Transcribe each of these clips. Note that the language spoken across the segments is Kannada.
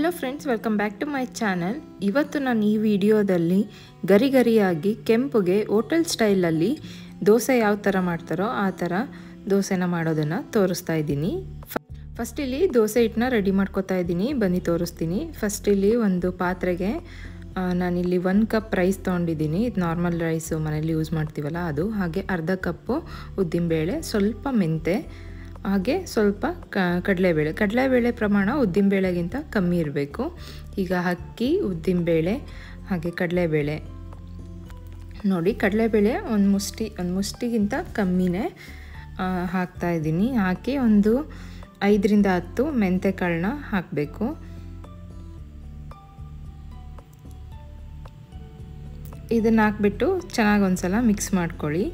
hello friends welcome back to my channel ಇವತ್ತು ನಾನು ಈ ವಿಡಿಯೋದಲ್ಲಿ ಗರಿ ಗರಿಯಾಗಿ ಕೆಂಪುಗೆ ಹೋಟೆಲ್ ಸ್ಟೈಲಲ್ಲಿ ದೋಸೆ ಯಾವ ಥರ ಮಾಡ್ತಾರೋ ಆ ಥರ ದೋಸೆನ ಮಾಡೋದನ್ನು ತೋರಿಸ್ತಾ ಇದ್ದೀನಿ ಫಸ್ಟ್ ಇಲ್ಲಿ ದೋಸೆ ಹಿಟ್ಟನ್ನ ರೆಡಿ ಮಾಡ್ಕೊತಾ ಇದ್ದೀನಿ ಬನ್ನಿ ತೋರಿಸ್ತೀನಿ ಫಸ್ಟ್ ಇಲ್ಲಿ ಒಂದು ಪಾತ್ರೆಗೆ ಆ, ನಾನಿಲ್ಲಿ ಒಂದು ಕಪ್ ರೈಸ್ ತೊಗೊಂಡಿದ್ದೀನಿ ಇದು ನಾರ್ಮಲ್ ರೈಸು ಮನೇಲಿ ಯೂಸ್ ಮಾಡ್ತೀವಲ್ಲ ಅದು ಹಾಗೆ ಅರ್ಧ ಕಪ್ಪು ಉದ್ದಿನಬೇಳೆ ಸ್ವಲ್ಪ ಮೆಂತೆ ಹಾಗೆ ಸ್ವಲ್ಪ ಕ ಕಡಲೆಬೇಳೆ ಕಡಲೆಬೇಳೆ ಪ್ರಮಾಣ ಉದ್ದಿನಬೇಳೆಗಿಂತ ಕಮ್ಮಿ ಇರಬೇಕು ಈಗ ಅಕ್ಕಿ ಉದ್ದಿನಬೇಳೆ ಹಾಗೆ ಕಡಲೆಬೇಳೆ ನೋಡಿ ಕಡಲೆಬೇಳೆ ಒಂದು ಮುಷ್ಟಿ ಒಂದು ಮುಷ್ಟಿಗಿಂತ ಕಮ್ಮಿನೇ ಆ, ಹಾಕ್ತಾ ಇದ್ದೀನಿ ಹಾಕಿ ಒಂದು ಐದರಿಂದ ಹತ್ತು ಮೆಂತೆ ಕಾಳನ್ನ ಹಾಕಬೇಕು ಇದನ್ನು ಹಾಕ್ಬಿಟ್ಟು ಚೆನ್ನಾಗಿ ಒಂದ್ಸಲ ಮಿಕ್ಸ್ ಮಾಡ್ಕೊಳ್ಳಿ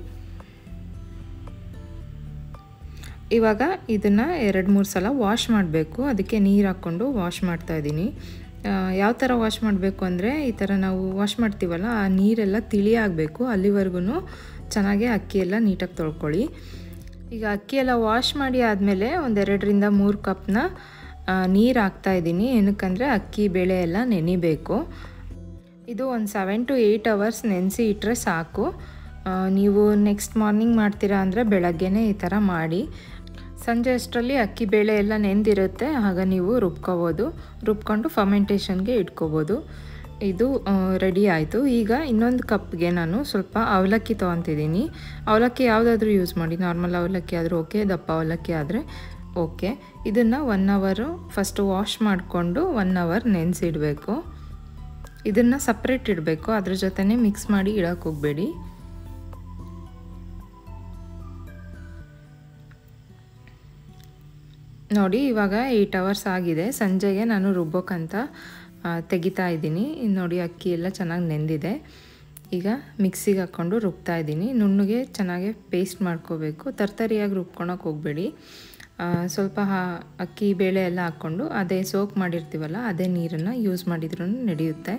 ಇವಾಗ ಇದನ್ನು ಎರಡು ಮೂರು ಸಲ ವಾಶ್ ಮಾಡಬೇಕು ಅದಕ್ಕೆ ನೀರು ಹಾಕ್ಕೊಂಡು ವಾಶ್ ಮಾಡ್ತಾ ಇದ್ದೀನಿ ಯಾವ ಥರ ವಾಶ್ ಮಾಡಬೇಕು ಅಂದರೆ ಈ ಥರ ನಾವು ವಾಶ್ ಮಾಡ್ತೀವಲ್ಲ ಆ ನೀರೆಲ್ಲ ತಿಳಿ ಆಗಬೇಕು ಅಲ್ಲಿವರೆಗೂ ಚೆನ್ನಾಗಿ ಅಕ್ಕಿ ಎಲ್ಲ ನೀಟಾಗಿ ತೊಳ್ಕೊಳ್ಳಿ ಈಗ ಅಕ್ಕಿ ಎಲ್ಲ ವಾಶ್ ಮಾಡಿ ಆದಮೇಲೆ ಒಂದೆರಡರಿಂದ ಮೂರು ಕಪ್ನ ನೀರು ಹಾಕ್ತಾ ಇದ್ದೀನಿ ಏನಕ್ಕಂದರೆ ಅಕ್ಕಿ ಬೇಳೆ ಎಲ್ಲ ನೆನಿಬೇಕು ಇದು ಒಂದು ಸೆವೆನ್ ಟು ಏಯ್ಟ್ ಅವರ್ಸ್ ನೆನೆಸಿ ಇಟ್ಟರೆ ಸಾಕು ಆ, ನೀವು ನೆಕ್ಸ್ಟ್ ಮಾರ್ನಿಂಗ್ ಮಾಡ್ತೀರಾ ಅಂದರೆ ಬೆಳಗ್ಗೆನೇ ಈ ಥರ ಮಾಡಿ ಸಂಜೆ ಅಷ್ಟರಲ್ಲಿ ಅಕ್ಕಿ ಬೇಳೆ ಎಲ್ಲ ನೆಂದಿರುತ್ತೆ ಆಗ ನೀವು ರುಬ್ಕೋಬೋದು ರುಬ್ಕೊಂಡು ಫರ್ಮೆಂಟೇಷನ್ಗೆ ಇಟ್ಕೋಬೋದು ಇದು ರೆಡಿ ಆಯಿತು ಈಗ ಇನ್ನೊಂದು ಕಪ್ಗೆ ನಾನು ಸ್ವಲ್ಪ ಅವಲಕ್ಕಿ ತೊಗೊತಿದ್ದೀನಿ ಅವಲಕ್ಕಿ ಯಾವುದಾದ್ರೂ ಯೂಸ್ ಮಾಡಿ ನಾರ್ಮಲ್ ಅವಲಕ್ಕಿ ಆದರೂ ಓಕೆ ದಪ್ಪ ಅವಲಕ್ಕಿ ಆದರೆ ಓಕೆ ಇದನ್ನು ಒನ್ ಅವರು ಫಸ್ಟು ವಾಶ್ ಮಾಡಿಕೊಂಡು ಒನ್ ಅವರ್ ನೆನೆಸಿಡಬೇಕು ಇದನ್ನು ಸಪ್ರೇಟ್ ಇಡಬೇಕು ಅದ್ರ ಜೊತೆನೇ ಮಿಕ್ಸ್ ಮಾಡಿ ಇಡಕ್ಕೆ ಹೋಗಬೇಡಿ ನೋಡಿ ಇವಾಗ ಏಯ್ಟ್ ಅವರ್ಸ್ ಆಗಿದೆ ಸಂಜೆಗೆ ನಾನು ರುಬ್ಬೋಕ್ಕಂತ ಆ, ತೆಗಿತಾ ಇದ್ದೀನಿ ಇನ್ನು ನೋಡಿ ಅಕ್ಕಿ ಎಲ್ಲ ಚೆನ್ನಾಗಿ ನೆಂದಿದೆ ಈಗ ಮಿಕ್ಸಿಗೆ ಹಾಕ್ಕೊಂಡು ರುಬ್ತಾ ಇದ್ದೀನಿ ನುಣ್ಣಗೆ ಚೆನ್ನಾಗಿ ಪೇಸ್ಟ್ ಮಾಡ್ಕೋಬೇಕು ತರ್ತರಿಯಾಗಿ ರುಬ್ಕೊಳಕ್ಕೆ ಹೋಗಬೇಡಿ ಸ್ವಲ್ಪ ಹಾ- ಅಕ್ಕಿ ಬೇಳೆ ಎಲ್ಲ ಹಾಕ್ಕೊಂಡು ಅದೇ ಸೋಕ್ ಮಾಡಿರ್ತೀವಲ್ಲ ಅದೇ ನೀರನ್ನು ಯೂಸ್ ಮಾಡಿದ್ರೂ ನಡೆಯುತ್ತೆ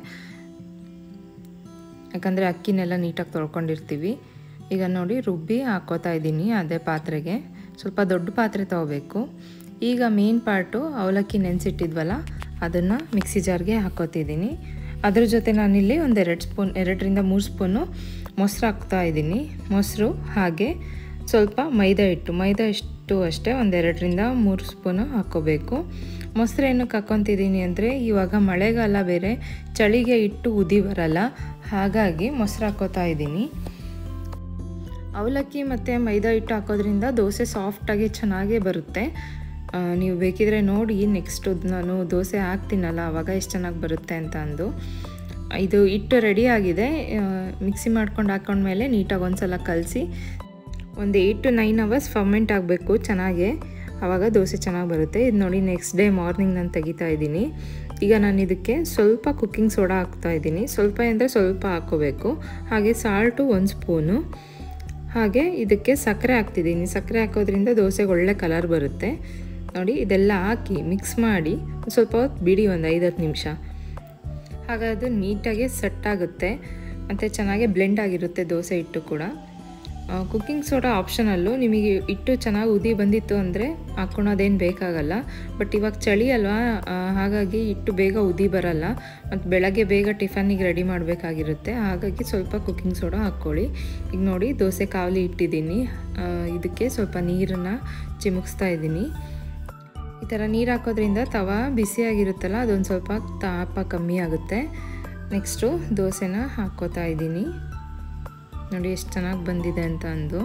ಯಾಕಂದರೆ ಅಕ್ಕಿನೆಲ್ಲ ನೀಟಾಗಿ ತೊಳ್ಕೊಂಡಿರ್ತೀವಿ ಈಗ ನೋಡಿ ರುಬ್ಬಿ ಹಾಕ್ಕೋತಾ ಇದ್ದೀನಿ ಅದೇ ಪಾತ್ರೆಗೆ ಸ್ವಲ್ಪ ದೊಡ್ಡ ಪಾತ್ರೆ ತೊಗೋಬೇಕು ಈಗ ಮೇನ್ ಪಾರ್ಟು ಅವಲಕ್ಕಿ ನೆನೆಸಿಟ್ಟಿದ್ವಲ್ಲ ಅದನ್ನು ಮಿಕ್ಸಿ ಜಾರ್ಗೆ ಹಾಕೋತಿದ್ದೀನಿ ಅದ್ರ ಜೊತೆ ನಾನಿಲ್ಲಿ ಒಂದು ಎರಡು ಸ್ಪೂನ್ ಎರಡರಿಂದ ಮೂರು ಸ್ಪೂನು ಮೊಸರು ಹಾಕ್ತಾ ಇದ್ದೀನಿ ಮೊಸರು ಹಾಗೆ ಸ್ವಲ್ಪ ಮೈದಾ ಹಿಟ್ಟು ಮೈದಾ ಹಿಟ್ಟು ಅಷ್ಟೇ ಒಂದೆರಡರಿಂದ ಮೂರು ಸ್ಪೂನು ಹಾಕ್ಕೋಬೇಕು ಮೊಸರು ಏನಕ್ಕೆ ಹಾಕ್ಕೊತಿದ್ದೀನಿ ಅಂದರೆ ಇವಾಗ ಮಳೆಗಾಲ ಬೇರೆ ಚಳಿಗೆ ಇಟ್ಟು ಉದಿ ಬರಲ್ಲ ಹಾಗಾಗಿ ಮೊಸರು ಹಾಕ್ಕೋತಾ ಇದ್ದೀನಿ ಅವಲಕ್ಕಿ ಮತ್ತು ಮೈದಾ ಹಿಟ್ಟು ಹಾಕೋದ್ರಿಂದ ದೋಸೆ ಸಾಫ್ಟಾಗಿ ಚೆನ್ನಾಗೇ ಬರುತ್ತೆ ಆ, ನೀವು ಬೇಕಿದ್ರೆ ನೋಡಿ ನೆಕ್ಸ್ಟು ನಾನು ದೋಸೆ ಹಾಕ್ತೀನಲ್ಲ ಆವಾಗ ಎಷ್ಟು ಚೆನ್ನಾಗಿ ಬರುತ್ತೆ ಅಂತ ಅಂದು ಇದು ಹಿಟ್ಟು ರೆಡಿ ಆಗಿದೆ ಮಿಕ್ಸಿ ಮಾಡ್ಕೊಂಡು ಹಾಕೊಂಡ್ಮೇಲೆ ನೀಟಾಗಿ ಒಂದ್ಸಲ ಕಲಸಿ ಒಂದು eight to nine hours ferment ಆಗಬೇಕು ಚೆನ್ನಾಗೆ ಆವಾಗ ದೋಸೆ ಚೆನ್ನಾಗಿ ಬರುತ್ತೆ ಇದು ನೋಡಿ ನೆಕ್ಸ್ಟ್ ಡೇ ಮಾರ್ನಿಂಗ್ ನಾನು ತೆಗಿತಾ ಇದ್ದೀನಿ ಈಗ ನಾನು ಇದಕ್ಕೆ ಸ್ವಲ್ಪ ಕುಕ್ಕಿಂಗ್ ಸೋಡಾ ಹಾಕ್ತಾ ಇದ್ದೀನಿ ಸ್ವಲ್ಪ ಅಂದರೆ ಸ್ವಲ್ಪ ಹಾಕ್ಕೋಬೇಕು ಹಾಗೆ ಸಾಲ್ಟು ಒಂದು ಸ್ಪೂನು ಹಾಗೆ ಇದಕ್ಕೆ ಸಕ್ಕರೆ ಹಾಕ್ತಿದ್ದೀನಿ ಸಕ್ಕರೆ ಹಾಕೋದ್ರಿಂದ ದೋಸೆಗೆ ಒಳ್ಳೆ ಕಲರ್ ಬರುತ್ತೆ ನೋಡಿ ಇದೆಲ್ಲ ಹಾಕಿ ಮಿಕ್ಸ್ ಮಾಡಿ ಒಂದ್ ಸ್ವಲ್ಪ ಹೊತ್ತು ಬಿಡಿ ಒಂದು ಐದು ಹತ್ತು ನಿಮಿಷ ಹಾಗೆ ಅದು ನೀಟಾಗಿ ಸೆಟ್ ಆಗುತ್ತೆ ಮತ್ತು ಚೆನ್ನಾಗಿ ಬ್ಲೆಂಡ್ ಆಗಿರುತ್ತೆ ದೋಸೆ ಹಿಟ್ಟು ಕೂಡ ಕುಕ್ಕಿಂಗ್ ಸೋಡಾ ಆಪ್ಷನಲ್ಲು ನಿಮಗೆ ಹಿಟ್ಟು ಚೆನ್ನಾಗಿ ಉದಿ ಬಂದಿತ್ತು ಅಂದರೆ ಹಾಕ್ಕೊಳೋದೇನು ಬೇಕಾಗಲ್ಲ ಬಟ್ ಇವಾಗ ಚಳಿ ಅಲ್ವಾ ಆ, ಹಾಗಾಗಿ ಹಿಟ್ಟು ಬೇಗ ಉದಿ ಬರಲ್ಲ ಮತ್ತು ಬೆಳಗ್ಗೆ ಬೇಗ ಟಿಫನ್ನಿಗೆ ರೆಡಿ ಮಾಡಬೇಕಾಗಿರುತ್ತೆ ಹಾಗಾಗಿ ಸ್ವಲ್ಪ ಕುಕ್ಕಿಂಗ್ ಸೋಡಾ ಹಾಕ್ಕೊಳ್ಳಿ ಈಗ ನೋಡಿ ದೋಸೆ ಕಾವಲಿ ಇಟ್ಟಿದ್ದೀನಿ ಆ, ಇದಕ್ಕೆ ಸ್ವಲ್ಪ ನೀರನ್ನು ಚಿಮುಕ್ಸ್ತಾ ಇದ್ದೀನಿ ಈ ಥರ ನೀರು ಹಾಕೋದ್ರಿಂದ ತವ ಬಿಸಿಯಾಗಿರುತ್ತಲ್ಲ ಅದೊಂದು ಸ್ವಲ್ಪ ತಾಪ ಕಮ್ಮಿ ಆಗುತ್ತೆ ನೆಕ್ಸ್ಟು ದೋಸೆನ ಹಾಕ್ಕೋತಾ ಇದ್ದೀನಿ ನೋಡಿ ಎಷ್ಟು ಚೆನ್ನಾಗಿ ಬಂದಿದೆ ಅಂತ ಅಂದು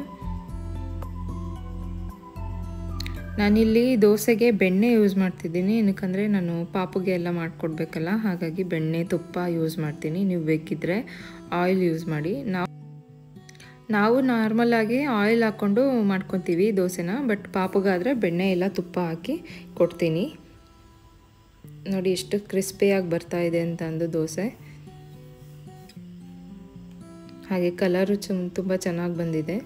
ನಾನಿಲ್ಲಿ ದೋಸೆಗೆ ಬೆಣ್ಣೆ ಯೂಸ್ ಮಾಡ್ತಿದ್ದೀನಿ ಏನಕ್ಕಂದರೆ ನಾನು ಪಾಪುಗೆ ಎಲ್ಲ ಮಾಡಿಕೊಡ್ಬೇಕಲ್ಲ ಹಾಗಾಗಿ ಬೆಣ್ಣೆ ತುಪ್ಪ ಯೂಸ್ ಮಾಡ್ತೀನಿ ನೀವು ಬೇಕಿದ್ದರೆ ಆಯಿಲ್ ಯೂಸ್ ಮಾಡಿ ನಾವು ನಾವು ನಾರ್ಮಲಾಗಿ ಆಯಿಲ್ ಹಾಕ್ಕೊಂಡು ಮಾಡ್ಕೊತೀವಿ ದೋಸೆನ ಬಟ್ ಪಾಪುಗಾದರೆ ಬೆಣ್ಣೆ ಎಲ್ಲ ತುಪ್ಪ ಹಾಕಿ ಕೊಡ್ತೀನಿ ನೋಡಿ ಎಷ್ಟು ಕ್ರಿಸ್ಪಿಯಾಗಿ ಬರ್ತಾ ಇದೆ ಅಂತ ಅಂದು ದೋಸೆ ಹಾಗೆ ಕಲರು ಚು ತುಂಬ ಚೆನ್ನಾಗಿ ಬಂದಿದೆ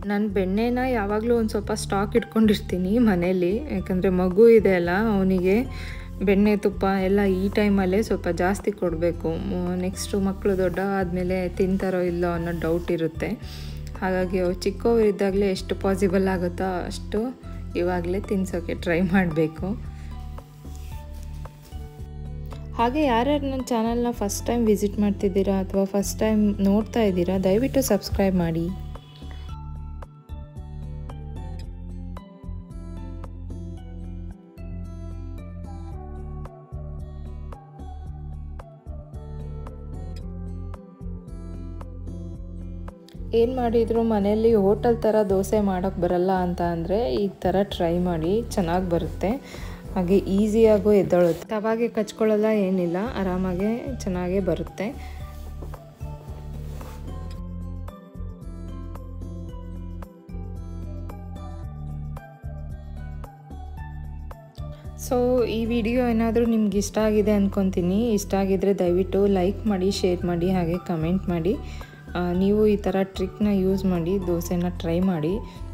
ನಾನು ಬೆಣ್ಣೆನ ಯಾವಾಗಲೂ ಒಂದು ಸ್ವಲ್ಪ ಸ್ಟಾಕ್ ಇಟ್ಕೊಂಡಿರ್ತೀನಿ ಮನೇಲಿ ಯಾಕಂದರೆ ಮಗು ಇದೆ ಅಲ್ಲ ಅವನಿಗೆ ಬೆಣ್ಣೆ ತುಪ್ಪ ಎಲ್ಲ ಈ ಟೈಮಲ್ಲೇ ಸ್ವಲ್ಪ ಜಾಸ್ತಿ ಕೊಡಬೇಕು ನೆಕ್ಸ್ಟು ಮಕ್ಕಳು ದೊಡ್ಡ ಆದಮೇಲೆ ತಿಂತಾರೋ ಇಲ್ಲೋ ಅನ್ನೋ ಡೌಟ್ ಇರುತ್ತೆ ಹಾಗಾಗಿ ಅವ್ರು ಚಿಕ್ಕವರಿದ್ದಾಗಲೇ ಎಷ್ಟು ಪಾಸಿಬಲ್ ಆಗುತ್ತೋ ಅಷ್ಟು ಇವಾಗಲೇ ತಿನ್ಸೋಕ್ಕೆ ಟ್ರೈ ಮಾಡಬೇಕು ಹಾಗೆ ಯಾರ್ಯಾರು ನನ್ನ ಚಾನಲ್ನ ಫಸ್ಟ್ ಟೈಮ್ ವಿಸಿಟ್ ಮಾಡ್ತಿದ್ದೀರಾ ಅಥವಾ ಫಸ್ಟ್ ಟೈಮ್ ನೋಡ್ತಾ ಇದ್ದೀರಾ ದಯವಿಟ್ಟು ಸಬ್ಸ್ಕ್ರೈಬ್ ಮಾಡಿ ಏನು ಮಾಡಿದ್ರು ಮನೆಯಲ್ಲಿ ಹೋಟೆಲ್ ಥರ ದೋಸೆ ಮಾಡೋಕ್ಕೆ ಬರಲ್ಲ ಅಂತ ಅಂದರೆ ಈ ಥರ ಟ್ರೈ ಮಾಡಿ ಚೆನ್ನಾಗಿ ಬರುತ್ತೆ ಹಾಗೆ ಈಸಿಯಾಗೂ ಎದ್ದೊಳುತ್ತೆ ತವಾಗೆ ಕಚ್ಕೊಳ್ಳಲ್ಲ ಏನಿಲ್ಲ ಆರಾಮಾಗೆ ಚೆನ್ನಾಗೇ ಬರುತ್ತೆ ಸೊ ಈ ವಿಡಿಯೋ ಏನಾದರೂ ನಿಮ್ಗೆ ಇಷ್ಟ ಆಗಿದೆ ಅಂದ್ಕೊತೀನಿ ಇಷ್ಟ ಆಗಿದರೆ ದಯವಿಟ್ಟು ಲೈಕ್ ಮಾಡಿ ಶೇರ್ ಮಾಡಿ ಹಾಗೆ ಕಮೆಂಟ್ ಮಾಡಿ ನೀವು ಈ ಥರ ಟ್ರಿಕ್ನ ಯೂಸ್ ಮಾಡಿ ದೋಸೆನ ಟ್ರೈ ಮಾಡಿ